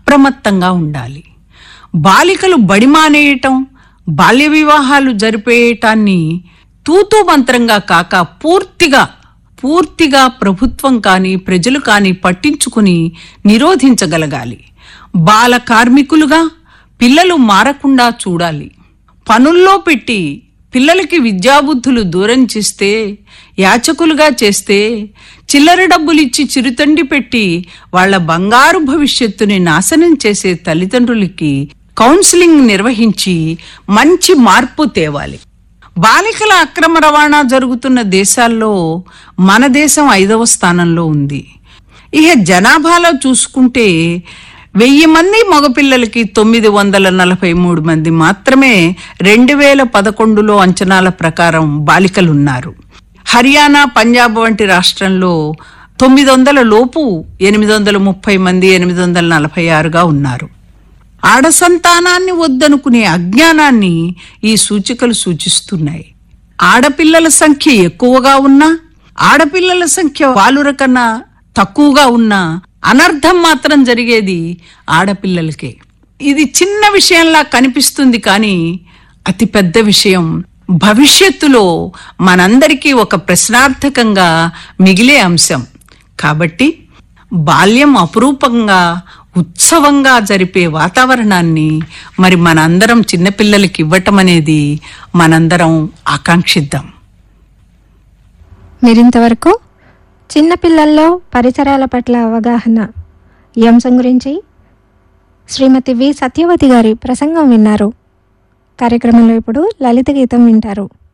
అప్రమత్తంగా ఉండాలి బాలికలు బడి మానేయటం బాల్య వివాహాలు జరిపేయటాన్ని తూతూ మంత్రంగా కాక పూర్తిగా పూర్తిగా ప్రభుత్వం కానీ ప్రజలు కానీ పట్టించుకుని నిరోధించగలగాలి బాల కార్మికులుగా పిల్లలు మారకుండా చూడాలి పనుల్లో పెట్టి పిల్లలకి విద్యాబుద్ధులు దూరం చేస్తే యాచకులుగా చేస్తే చిల్లర డబ్బులిచ్చి చిరుతండి పెట్టి వాళ్ళ బంగారు భవిష్యత్తుని నాశనం చేసే తల్లిదండ్రులకి కౌన్సిలింగ్ నిర్వహించి మంచి మార్పు తేవాలి బాలికల అక్రమ రవాణా జరుగుతున్న దేశాల్లో మన దేశం ఐదవ స్థానంలో ఉంది ఇక జనాభాలో చూసుకుంటే వెయ్యి మంది మగపిల్లలకి తొమ్మిది వందల నలభై మూడు మంది మాత్రమే రెండు వేల పదకొండులో అంచనాల ప్రకారం బాలికలున్నారు హర్యానా పంజాబ్ వంటి రాష్ట్రంలో తొమ్మిది వందల లోపు ఎనిమిది వందల ముప్పై మంది ఎనిమిది వందల నలభై ఆరుగా ఉన్నారు ఆడ సంతానాన్ని వద్దనుకునే అజ్ఞానాన్ని ఈ సూచికలు సూచిస్తున్నాయి ఆడపిల్లల సంఖ్య ఎక్కువగా ఉన్నా ఆడపిల్లల సంఖ్య బాలుర కన్నా తక్కువగా ఉన్నా అనర్థం మాత్రం జరిగేది ఆడపిల్లలకే ఇది చిన్న విషయంలా కనిపిస్తుంది కానీ అతి పెద్ద విషయం భవిష్యత్తులో మనందరికీ ఒక ప్రశ్నార్థకంగా మిగిలే అంశం కాబట్టి బాల్యం అపురూపంగా ఉత్సవంగా జరిపే వాతావరణాన్ని మరి మనందరం చిన్నపిల్లలకి ఇవ్వటం అనేది మనందరం ఆకాంక్షిద్దాం మీరింతవరకు చిన్నపిల్లల్లో పరిసరాల పట్ల అవగాహన ఈ అంశం గురించి శ్రీమతి వి సత్యవతి గారి ప్రసంగం విన్నారు కార్యక్రమంలో ఇప్పుడు లలిత గీతం వింటారు